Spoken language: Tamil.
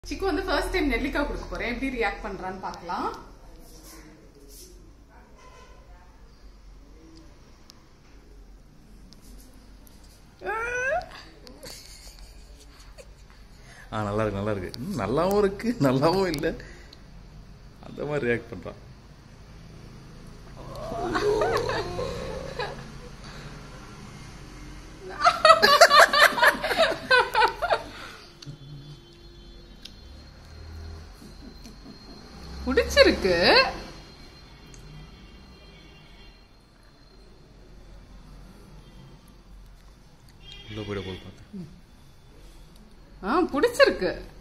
சிக்கு வந்து ஃபர்ஸ்ட் டைம் நெல்லிக்காய் கொடுக்க போறேன் எப்படி ரியாக்ட் பண்றான்னு பார்க்கலாம் ஆ நல்லா இருக்கு நல்லா இருக்கு ம், நல்லாவும் இருக்கு நல்லாவும் இல்லை அந்த மாதிரி ரியாக்ட் பண்றான் பிடிச்சிருக்கு உள்ள போயிட போது பார்த்தேன் ஆ பிடிச்சிருக்கு